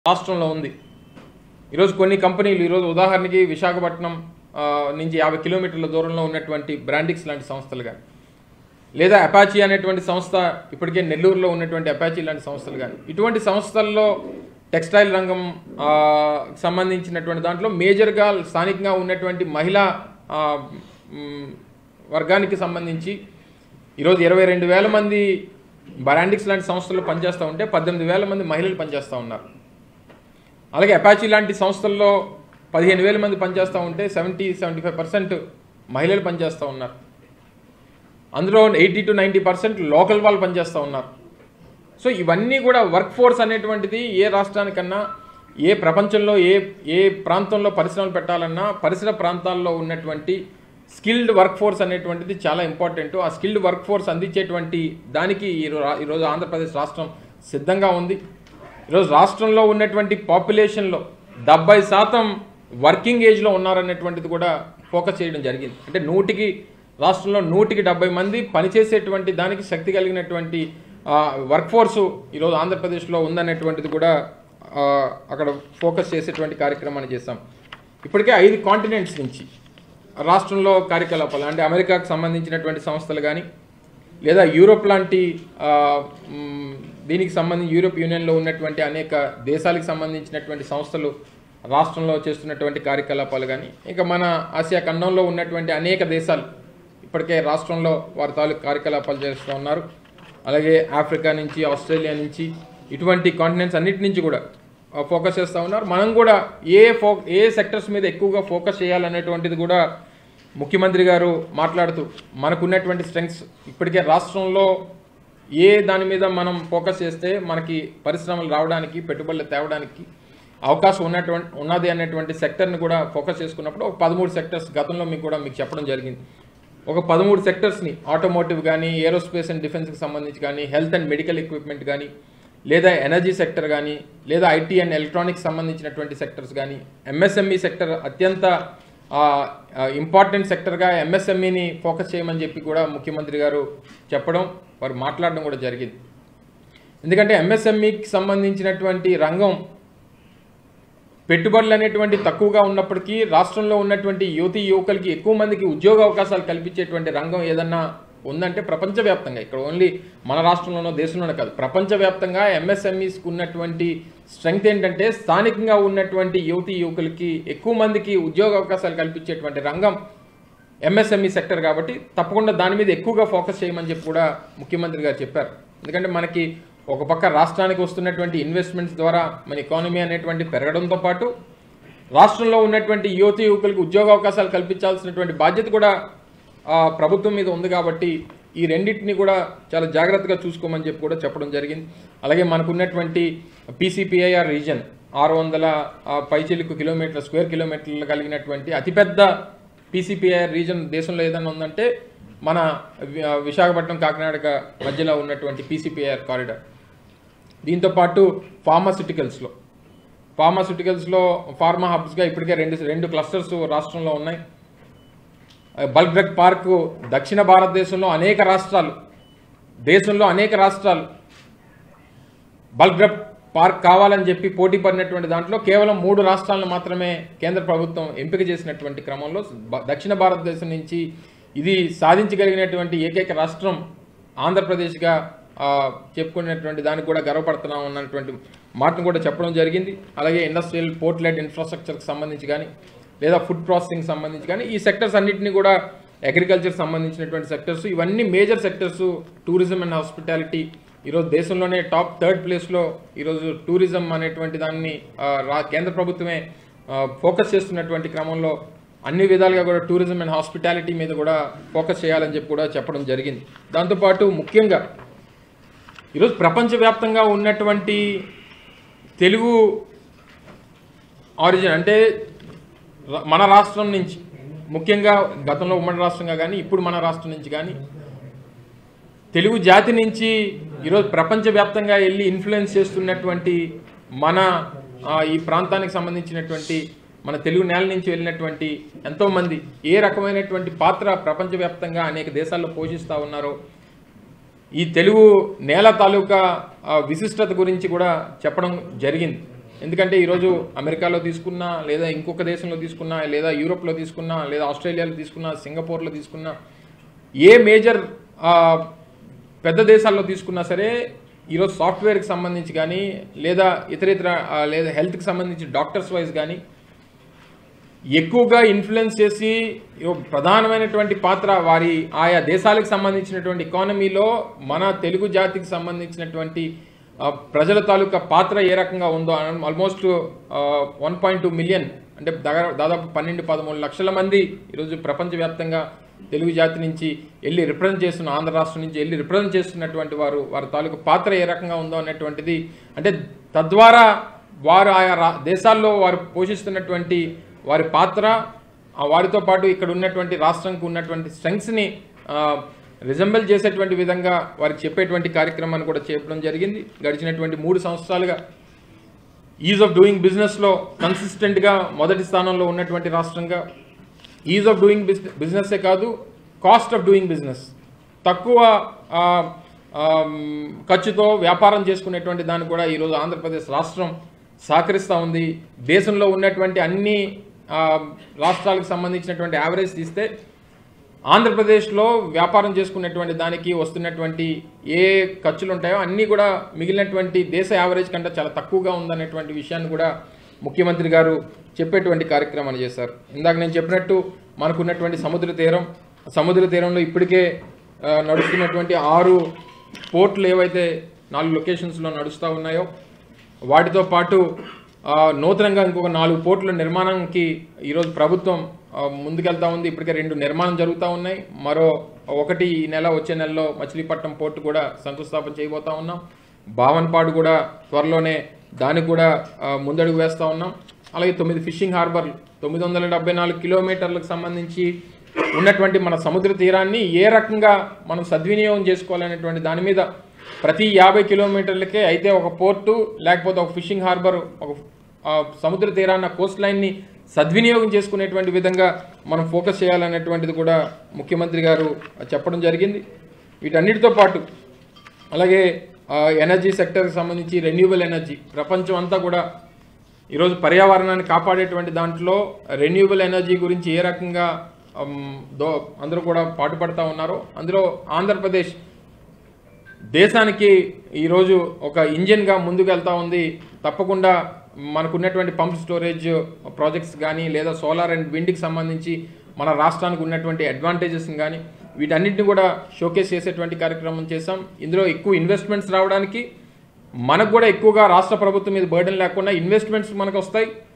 రాష్ట్రంలో ఉంది ఈరోజు కొన్ని కంపెనీలు ఈరోజు ఉదాహరణకి విశాఖపట్నం ఆ, నుంచి యాభై కిలోమీటర్ల దూరంలో ఉన్నటువంటి బ్రాండిక్స్ లాంటి సంస్థలు కానీ లేదా అపాచీ అనేటువంటి సంస్థ ఇప్పటికే నెల్లూరులో ఉన్నటువంటి అపాచీ లాంటి సంస్థలు కానీ ఇటువంటి సంస్థల్లో టెక్స్టైల్ రంగం ఆ, సంబంధించినటువంటి దాంట్లో మేజర్గా స్థానికంగా ఉన్నటువంటి మహిళా ఆ, మ్, వర్గానికి సంబంధించి ఈరోజు ఇరవై రెండు వేల మంది బ్రాండిక్స్ లాంటి సంస్థల్లో పనిచేస్తూ ఉంటే పద్దెనిమిది వేల మంది మహిళలు పనిచేస్తూ ఉన్నారు అలాగే అపాచీ లాంటి సంస్థల్లో పదిహేను వేల మంది పనిచేస్తూ ఉంటే సెవెంటీ సెవెంటీ ఫైవ్ పర్సెంట్ మహిళలు పనిచేస్తూ ఉన్నారు అందులో eighty to ninety percent local వాళ్ళు పనిచేస్తూ ఉన్నారు సో ఇవన్నీ కూడా వర్క్ ఫోర్స్ అనేటువంటిది ఏ రాష్ట్రానికన్నా ఏ ప్రపంచంలో ఏ ఏ ప్రాంతంలో పరిశ్రమలు పెట్టాలన్నా పరిసర ప్రాంతాల్లో ఉన్నటువంటి స్కిల్డ్ వర్క్ ఫోర్స్ అనేటువంటిది చాలా ఇంపార్టెంట్ ఆ స్కిల్డ్ వర్క్ ఫోర్స్ అందించేటువంటి దానికి ఈరో- ఈరోజు ఆంధ్రప్రదేశ్ రాష్ట్రం సిద్ధంగా ఉంది ఈరోజు రాష్ట్రంలో ఉన్నటువంటి పాపులేషన్లో డెబ్బై శాతం వర్కింగ్ ఏజ్లో ఉన్నారనేటువంటిది కూడా ఫోకస్ చేయడం జరిగింది అంటే నూటికి రాష్ట్రంలో నూటికి డెబ్బై మంది పనిచేసేటువంటి దానికి శక్తి కలిగినటువంటి వర్క్ ఫోర్సు ఈరోజు ఆంధ్రప్రదేశ్లో ఉందనేటువంటిది కూడా ఆ, అక్కడ ఫోకస్ చేసేటువంటి కార్యక్రమాన్ని చేస్తాం ఇప్పటికే ఐదు కాంటినెంట్స్ నుంచి రాష్ట్రంలో కార్యకలాపాలు అంటే అమెరికాకు సంబంధించినటువంటి సంస్థలు కానీ లేదా యూరోప్ లాంటి ఆ, మ్, దీనికి సంబంధించి యూరోప్ యూనియన్లో ఉన్నటువంటి అనేక దేశాలకు సంబంధించినటువంటి సంస్థలు రాష్ట్రంలో చేస్తున్నటువంటి కార్యకలాపాలు కానీ ఇంకా మన ఆసియా ఖండంలో ఉన్నటువంటి అనేక దేశాలు ఇప్పటికే రాష్ట్రంలో వారి తాలూకు కార్యకలాపాలు చేస్తూ ఉన్నారు అలాగే ఆఫ్రికా నుంచి ఆస్ట్రేలియా నుంచి ఇటువంటి కాంటినెంట్స్ అన్నిటి నుంచి కూడా ఆ, ఫోకస్ చేస్తూ ఉన్నారు మనం కూడా ఏ ఫో ఏ సెక్టర్స్ మీద ఎక్కువగా ఫోకస్ చేయాలనేటువంటిది కూడా ముఖ్యమంత్రి గారు మాట్లాడుతూ మనకున్నటువంటి స్ట్రెంగ్స్ ఇప్పటికే రాష్ట్రంలో ఏ దాని మీద మనం ఫోకస్ చేస్తే మనకి పరిశ్రమలు రావడానికి పెట్టుబడులు తేవడానికి అవకాశం ఉన్నటువంటి ఉన్నది అనేటువంటి సెక్టర్ని కూడా ఫోకస్ చేసుకున్నప్పుడు ఒక పదమూడు సెక్టర్స్ గతంలో మీకు కూడా మీకు చెప్పడం జరిగింది ఒక పదమూడు సెక్టర్స్ని ఆటోమోటివ్ కానీ ఏరోస్పేస్ అండ్ డిఫెన్స్కి సంబంధించి కానీ హెల్త్ అండ్ మెడికల్ ఎక్విప్మెంట్ కానీ లేదా ఎనర్జీ సెక్టర్ కానీ లేదా ఐటీ అండ్ ఎలక్ట్రానిక్స్ సంబంధించినటువంటి సెక్టర్స్ కానీ ఎంఎస్ఎంఈ సెక్టర్ అత్యంత ఇంపార్టెంట్ సెక్టర్గా ఎంఎస్ఎంఈని ఫోకస్ చేయమని చెప్పి కూడా ముఖ్యమంత్రి గారు చెప్పడం వారు మాట్లాడడం కూడా జరిగింది ఎందుకంటే ఎంఎస్ఎంఈకి సంబంధించినటువంటి రంగం పెట్టుబడులు అనేటువంటి తక్కువగా ఉన్నప్పటికీ రాష్ట్రంలో ఉన్నటువంటి యువతి యువకులకి ఎక్కువ మందికి ఉద్యోగ అవకాశాలు కల్పించేటువంటి రంగం ఏదన్నా ఉందంటే ప్రపంచవ్యాప్తంగా ఇక్కడ ఓన్లీ మన రాష్ట్రంలోనో దేశంలోనే కాదు ప్రపంచవ్యాప్తంగా ఎంఎస్ఎంఈస్కి ఉన్నటువంటి స్ట్రెంగ్త్ ఏంటంటే స్థానికంగా ఉన్నటువంటి యువతి యువకులకి ఎక్కువ మందికి ఉద్యోగ అవకాశాలు కల్పించేటువంటి రంగం ఎంఎస్ఎంఈ సెక్టర్ కాబట్టి తప్పకుండా దాని మీద ఎక్కువగా ఫోకస్ చేయమని చెప్పి కూడా ముఖ్యమంత్రి గారు చెప్పారు ఎందుకంటే మనకి ఒక పక్క రాష్ట్రానికి వస్తున్నటువంటి ఇన్వెస్ట్మెంట్స్ ద్వారా మన ఎకానమీ అనేటువంటి పెరగడంతో పాటు రాష్ట్రంలో ఉన్నటువంటి యువతి యువకులకు ఉద్యోగ అవకాశాలు కల్పించాల్సినటువంటి బాధ్యత కూడా ఆ, ప్రభుత్వం మీద ఉంది కాబట్టి ఈ రెండింటిని కూడా చాలా జాగ్రత్తగా చూసుకోమని చెప్పి కూడా చెప్పడం జరిగింది అలాగే మనకున్నటువంటి పీసీపీఐఆర్ రీజన్ ఆరు వందల ఆ, పైచిలుకు కిలోమీటర్ల స్క్వేర్ కిలోమీటర్లు కలిగినటువంటి అతిపెద్ద పీసీపీఐఆర్ రీజన్ దేశంలో ఏదైనా ఉందంటే మన వి- ఆ, విశాఖపట్నం కాకినాడ మధ్యలో ఉన్నటువంటి పీసీపీఐఆర్ కారిడార్ దీంతో పాటు ఫార్మాసిటికల్స్లో ఫార్మాసిటికల్స్లో ఫార్మా హబ్స్గా ఇప్పటికే రెండు రెండు క్లస్టర్స్ రాష్ట్రంలో ఉన్నాయి బల్క్ డ్రగ్ పార్కు దక్షిణ భారతదేశంలో అనేక రాష్ట్రాలు దేశంలో అనేక రాష్ట్రాలు బల్క్ డ్రగ్ పార్క్ కావాలని చెప్పి పోటీ పడినటువంటి దాంట్లో కేవలం మూడు రాష్ట్రాలను మాత్రమే కేంద్ర ప్రభుత్వం ఎంపిక చేసినటువంటి క్రమంలో బ- దక్షిణ భారతదేశం నుంచి ఇది సాధించగలిగినటువంటి ఏకైక రాష్ట్రం ఆంధ్రప్రదేశ్గా ఆ, చెప్పుకునేటువంటి దానికి కూడా గర్వపడుతున్నాం అన్నటువంటి మాటను కూడా చెప్పడం జరిగింది అలాగే ఇండస్ట్రియల్ పోర్ట్ లెడ్ ఇన్ఫ్రాస్ట్రక్చర్కి సంబంధించి కానీ లేదా ఫుడ్ ప్రాసెసింగ్ సంబంధించి కానీ ఈ సెక్టర్స్ అన్నింటినీ కూడా అగ్రికల్చర్ సంబంధించినటువంటి సెక్టర్స్ ఇవన్నీ major sectors tourism and hospitality ఈరోజు దేశంలోనే టాప్ థర్డ్ ప్లేస్లో ఈరోజు టూరిజం అనేటువంటి దాన్ని ఆ, రా కేంద్ర ప్రభుత్వమే ఫోకస్ చేస్తున్నటువంటి క్రమంలో అన్ని విధాలుగా కూడా టూరిజం అండ్ హాస్పిటాలిటీ మీద కూడా ఫోకస్ చేయాలని చెప్పి కూడా చెప్పడం జరిగింది దాంతోపాటు ముఖ్యంగా ఈరోజు ప్రపంచవ్యాప్తంగా ఉన్నటువంటి తెలుగు ఆరిజిన్ అంటే ర- మన రాష్ట్రం నుంచి ముఖ్యంగా గతంలో ఉమ్మడి రాష్ట్రంగా కానీ ఇప్పుడు మన రాష్ట్రం నుంచి కానీ తెలుగు జాతి నుంచి ఈరోజు ప్రపంచవ్యాప్తంగా వెళ్ళి ఇన్ఫ్లుయెన్స్ చేస్తున్నటువంటి మన ఆ, ఈ ప్రాంతానికి సంబంధించినటువంటి మన తెలుగు నేల నుంచి వెళ్ళినటువంటి ఎంతోమంది ఏ రకమైనటువంటి పాత్ర ప్రపంచవ్యాప్తంగా అనేక దేశాల్లో పోషిస్తూ ఉన్నారో ఈ తెలుగు నేల తాలూకా ఆ, విశిష్టత గురించి కూడా చెప్పడం జరిగింది ఎందుకంటే ఈరోజు అమెరికాలో తీసుకున్నా లేదా ఇంకొక దేశంలో తీసుకున్నా లేదా యూరోప్లో తీసుకున్నా లేదా ఆస్ట్రేలియాలో తీసుకున్నా సింగపూర్లో తీసుకున్నా ఏ మేజర్ పెద్ద దేశాల్లో తీసుకున్నా సరే ఈరోజు సాఫ్ట్వేర్కి సంబంధించి కానీ లేదా ఇతర ఇతర ఆ, లేదా హెల్త్కి సంబంధించి డాక్టర్స్ వైజ్ కానీ ఎక్కువగా ఇన్ఫ్లుయెన్స్ చేసి ఇగో ప్రధానమైనటువంటి పాత్ర వారి ఆయా దేశాలకు సంబంధించినటువంటి ఎకానమీలో మన తెలుగు జాతికి సంబంధించినటువంటి ఆ, ప్రజల తాలూకా పాత్ర ఏ రకంగా ఉందో almost one point two million అంటే దగ్గర దాదాపు పన్నెండు పదమూడు లక్షల మంది ఈరోజు ప్రపంచవ్యాప్తంగా తెలుగు జాతి నుంచి వెళ్ళి రిప్రజెంట్ చేస్తున్న ఆంధ్ర రాష్ట్రం నుంచి వెళ్ళి రిప్రజెంట్ చేస్తున్నటువంటి వారు వారి తాలూకు పాత్ర ఏ రకంగా ఉందో అనేటువంటిది అంటే తద్వారా వారు ఆయా రా- దేశాల్లో వారు పోషిస్తున్నటువంటి వారి పాత్ర ఆ వారితో పాటు ఇక్కడ ఉన్నటువంటి రాష్ట్రంకి ఉన్నటువంటి స్ట్రెంగ్స్ని రిజంబల్ చేసేటువంటి విధంగా వారికి చెప్పేటువంటి కార్యక్రమాన్ని కూడా చెప్పడం జరిగింది గడిచినటువంటి మూడు సంవత్సరాలుగా ఈజ్ ఆఫ్ డూయింగ్ బిజినెస్లో కన్సిస్టెంట్గా మొదటి స్థానంలో ఉన్నటువంటి రాష్ట్రంగా ఈజ్ ఆఫ్ డూయింగ్ బిజినెస్సే కాదు కాస్ట్ ఆఫ్ డూయింగ్ బిజినెస్ తక్కువ ఆ, ఆమ్, ఖర్చుతో వ్యాపారం చేసుకునేటువంటి దాన్ని కూడా ఈరోజు ఆంధ్రప్రదేశ్ రాష్ట్రం సహకరిస్తూ ఉంది దేశంలో ఉన్నటువంటి అన్ని ఆ, రాష్ట్రాలకు సంబంధించినటువంటి యావరేజ్ తీస్తే ఆంధ్రప్రదేశ్లో వ్యాపారం చేసుకునేటువంటి దానికి వస్తున్నటువంటి ఏ ఖర్చులు ఉంటాయో అన్నీ కూడా మిగిలినటువంటి దేశ యావరేజ్ కంటే చాలా తక్కువగా ఉందనేటువంటి విషయాన్ని కూడా ముఖ్యమంత్రి గారు చెప్పేటువంటి కార్యక్రమాన్ని చేశారు ఇందాక నేను చెప్పినట్టు మనకున్నటువంటి సముద్ర తీరం సముద్ర తీరంలో ఇప్పటికే ఆ, నడుస్తున్నటువంటి ఆరు పోర్ట్లు ఏవైతే నాలుగు లొకేషన్స్లో నడుస్తూ ఉన్నాయో వాటితో పాటు ఆ, నూతనంగా ఇంకొక నాలుగు పోర్టుల నిర్మాణానికి ఈరోజు ప్రభుత్వం ఆ, ముందుకెళ్తా ఉంది ఇప్పటికే రెండు నిర్మాణం జరుగుతూ ఉన్నాయి మరో ఒకటి ఈ నెల వచ్చే నెలలో మచిలీపట్నం పోర్టు కూడా శంకుస్థాపన చేయబోతా ఉన్నాం బావన్పాడు కూడా త్వరలోనే దానికి కూడా ఆ, ముందడుగు వేస్తూ ఉన్నాం అలాగే తొమ్మిది ఫిషింగ్ హార్బర్లు తొమ్మిది వందల డెబ్బై నాలుగు కిలోమీటర్లకు సంబంధించి ఉన్నటువంటి మన సముద్ర తీరాన్ని ఏ రకంగా మనం సద్వినియోగం చేసుకోవాలనేటువంటి దాని మీద ప్రతి యాభై కిలోమీటర్లకే అయితే ఒక పోర్టు లేకపోతే ఒక ఫిషింగ్ హార్బర్ ఒక ఆ, సముద్ర తీరాన్న కోస్ట్ లైన్ని సద్వినియోగం చేసుకునేటువంటి విధంగా మనం ఫోకస్ చేయాలనేటువంటిది కూడా ముఖ్యమంత్రి గారు చెప్పడం జరిగింది వీటన్నిటితో పాటు అలాగే ఆ, ఎనర్జీ సెక్టర్కి సంబంధించి రెన్యూబుల్ ఎనర్జీ ప్రపంచం అంతా కూడా ఈరోజు పర్యావరణాన్ని కాపాడేటువంటి దాంట్లో రెన్యూబుల్ ఎనర్జీ గురించి ఏ రకంగా అమ్, దో అందరూ కూడా పాటుపడతా ఉన్నారో అందులో ఆంధ్రప్రదేశ్ దేశానికి ఈరోజు ఒక ఇంజిన్గా ముందుకు వెళ్తా ఉంది తప్పకుండా మనకున్నటువంటి పంప్ స్టోరేజ్ ప్రాజెక్ట్స్ కానీ లేదా సోలార్ అండ్ విండ్కి సంబంధించి మన రాష్ట్రానికి ఉన్నటువంటి అడ్వాంటేజెస్ని కానీ వీటన్నిటిని కూడా షోకేస్ చేసేటువంటి కార్యక్రమం చేశాం ఇందులో ఎక్కువ ఇన్వెస్ట్మెంట్స్ రావడానికి మనకు కూడా ఎక్కువగా రాష్ట్ర ప్రభుత్వం మీద బర్డెన్ లేకుండా ఇన్వెస్ట్మెంట్స్ మనకు వస్తాయి